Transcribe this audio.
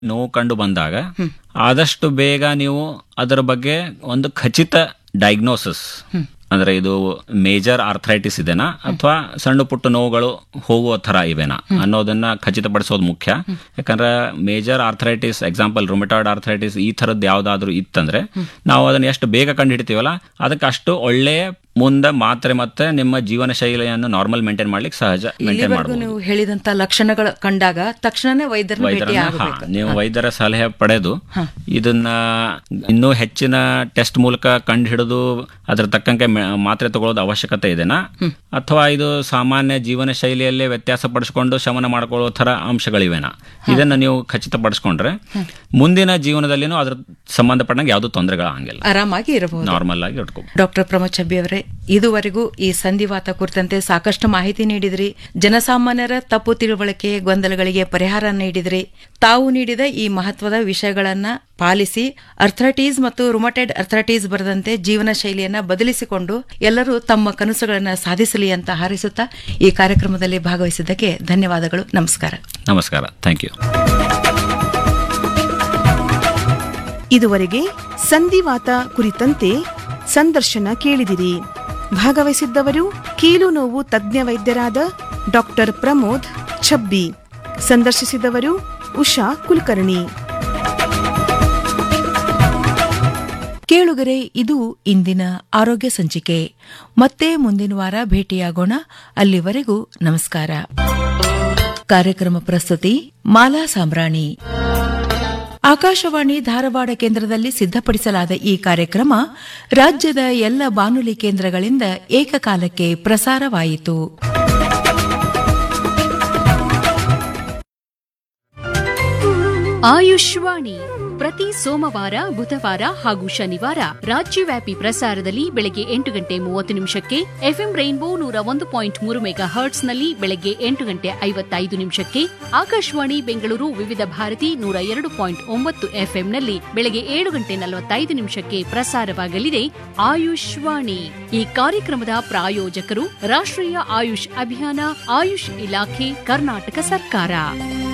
ನೋವು ಕಂಡು ಬಂದಾಗ ಆದಷ್ಟು ಬೇಗ ನೀವು ಅದರ ಬಗ್ಗೆ ಒಂದು ಖಚಿತ ಡಯಾಗ್ನೋಸಿಸ್ ಅಂದ್ರೆ ಇದು ಮೇಜರ್ ಆರ್ಥರೈಟಿಸ್ ಇದೆನಾ ಅಥವಾ ಸಣ್ಣ ಪುಟ್ಟ ನೋವುಗಳು ಹೋಗುವ ತರ ಇವೆನಾ ಅನ್ನೋದನ್ನ ಖಚಿತಪಡಿಸೋದು ಮುಖ್ಯ ಯಾಕಂದ್ರೆ major arthritis example rheumatoid arthritis ಈ ಥರದ್ದು ಯಾವ್ದಾದ್ರು ಇತ್ತಂದ್ರೆ ನಾವು ಅದನ್ನ ಎಷ್ಟು ಬೇಗ ಕಂಡು ಹಿಡಿತೀವಲ್ಲ ಅದಕ್ಕೆ ಅಷ್ಟು ಒಳ್ಳೆಯ ಮುಂದೆ ಮಾತ್ರೆ ಮತ್ತೆ ನಿಮ್ಮ ಜೀವನ ಶೈಲಿಯನ್ನು ನಾರ್ಮಲ್ ಮೇಂಟೈನ್ ಮಾಡ್ಲಿಕ್ಕೆ ಸಹಜ ಮೇಂಟೈನ್ ಇಲ್ಲಿವರೆಗೂ ಮಾಡಬಹುದು ನೀವು ಹೇಳಿದಂತ ಲಕ್ಷಣಗಳು ಕಂಡಾಗ ತಕ್ಷಣನೇ ವೈದ್ಯರನ್ನ ಭೇಟಿ ವೈದ್ಯರನ್ನ ಹಾ, ಆಗಬೇಕು ನೀವು ವೈದ್ಯರ ಸಲಹೆ ಪಡೆದು ಇದನ್ನ ಇನ್ನೂ ಹೆಚ್ಚಿನ ಟೆಸ್ಟ್ ಮೂಲಕ ಕಂಡು ಹಿಡಿದು ಅದ್ರ ತಕ್ಕಂಗೆ ಮೆ- ಮಾತ್ರೆ ತಗೊಳ್ಳೋದು ಅವಶ್ಯಕತೆ ಇದೆನಾ ಅಥವಾ ಇದು ಸಾಮಾನ್ಯ ಜೀವನ ಶೈಲಿಯಲ್ಲೇ ವ್ಯತ್ಯಾಸ ಪಡಿಸ್ಕೊಂಡು ಶಮನ ಮಾಡ್ಕೊಳ್ಳೋ ತರ ಅಂಶಗಳಿವೆನಾ ಇದನ್ನ ನೀವು ಖಚಿತಪಡಿಸ್ಕೊಂಡ್ರೆ ಮುಂದಿನ ಜೀವನದಲ್ಲಿನೂ ಅದ್ರ ಸಂಬಂಧಪಟ್ಟಂಗೆ ಯಾವ್ದು ತೊಂದರೆಗಳಾಗಿಲ್ಲ ಆರಾಮಾಗಿ ಇರಬಹುದು ನಾರ್ಮಲ್ ಆಗಿ ಇಟ್ಕೋ ಡಾಕ್ಟರ್ ಪ್ರಮೋದ್ ಚಬ್ಬಿ ಅವರೇ ಇದುವರೆಗೂ ಈ ಸಂಧಿವಾತ ಕುರಿತಂತೆ ಸಾಕಷ್ಟು ಮಾಹಿತಿ ನೀಡಿದ್ರಿ ಜನಸಾಮಾನ್ಯರ ತಪ್ಪು ತಿಳುವಳಿಕೆ ಗೊಂದಲಗಳಿಗೆ ಪರಿಹಾರ ನೀಡಿದ್ರಿ ತಾವು ನೀಡಿದ ಈ ಮಹತ್ವದ ವಿಷಯಗಳನ್ನ ಪಾಲಿಸಿ ಅರ್ಥ್ರಟೀಸ್ ಮತ್ತು ರುಮಟೆಡ್ ಅರ್ಥ್ರಟೀಸ್ ಬರದಂತೆ ಜೀವನ ಶೈಲಿಯನ್ನ ಬದಲಿಸಿಕೊಂಡು ಎಲ್ಲರೂ ತಮ್ಮ ಕನಸುಗಳನ್ನ ಸಾಧಿಸಲಿ ಅಂತ ಹಾರೈಸುತ್ತಾ ಈ ಕಾರ್ಯಕ್ರಮದಲ್ಲಿ ಭಾಗವಹಿಸಿದ್ದಕ್ಕೆ ಧನ್ಯವಾದಗಳು ನಮಸ್ಕಾರ ನಮಸ್ಕಾರ ಥ್ಯಾಂಕ್ ಯು ಇದುವರೆಗೆ ಸಂಧಿವಾತ ಕುರಿತಂತೆ ಸಂದರ್ಶನ ಕೇಳಿದಿರಿ ಭಾಗವಹಿಸಿದ್ದವರು ಕೀಲು ನೋವು ತಜ್ಞ ವೈದ್ಯರಾದ ಡಾಕ್ಟರ್ ಪ್ರಮೋದ್ ಛಬ್ಬಿ ಸಂದರ್ಶಿಸಿದವರು ಉಷಾ ಕುಲಕರ್ಣಿ ಕೇಳುಗರೆ ಇದು ಇಂದಿನ ಆರೋಗ್ಯ ಸಂಚಿಕೆ ಮತ್ತೆ ಮುಂದಿನ ವಾರ ಭೇಟಿಯಾಗೋಣ ಅಲ್ಲಿವರೆಗೂ ನಮಸ್ಕಾರ ಕಾರ್ಯಕ್ರಮ ಪ್ರಸ್ತುತಿ ಮಾಲಾ ಸಾಂಬ್ರಾಣಿ ಆಕಾಶವಾಣಿ ಧಾರವಾಡ ಕೇಂದ್ರದಲ್ಲಿ ಸಿದ್ಧಪಡಿಸಲಾದ ಈ ಕಾರ್ಯಕ್ರಮ ರಾಜ್ಯದ ಎಲ್ಲ ಬಾನುಲಿ ಕೇಂದ್ರಗಳಿಂದ ಏಕಕಾಲಕ್ಕೆ ಪ್ರಸಾರವಾಯಿತು ಆಯುಷ್ವಾಣಿ ಪ್ರತಿ ಸೋಮವಾರ ಬುಧವಾರ ಹಾಗೂ ಶನಿವಾರ ರಾಜ್ಯವ್ಯಾಪಿ ಪ್ರಸಾರದಲ್ಲಿ ಬೆಳಗ್ಗೆ ಎಂಟು ಗಂಟೆ ಮೂವತ್ತು ನಿಮಿಷಕ್ಕೆ ಎಫ್ಎಂ ರೈನ್ಬೋ ನೂರ ಒಂದು ಪಾಯಿಂಟ್ ಮೂರು ಮೆಗಾ ಹರ್ಟ್ಸ್ನಲ್ಲಿ ಬೆಳಗ್ಗೆ ಎಂಟು ಗಂಟೆ ಐವತ್ತೈದು ನಿಮಿಷಕ್ಕೆ ಆಕಾಶವಾಣಿ ಬೆಂಗಳೂರು ವಿವಿಧ ಭಾರತಿ ನೂರ ಎರಡು ಪಾಯಿಂಟ್ ಒಂಬತ್ತು ಎಫ್ಎಂನಲ್ಲಿ ಬೆಳಗ್ಗೆ ಏಳು ಗಂಟೆ ನಲವತ್ತೈದು ನಿಮಿಷಕ್ಕೆ ಪ್ರಸಾರವಾಗಲಿದೆ ಆಯುಷ್ವಾಣಿ ಈ ಕಾರ್ಯಕ್ರಮದ ಪ್ರಾಯೋಜಕರು ರಾಷ್ಟ್ರೀಯ ಆಯುಷ್ ಅಭಿಯಾನ ಆಯುಷ್ ಇಲಾಖೆ ಕರ್ನಾಟಕ ಸರ್ಕಾರ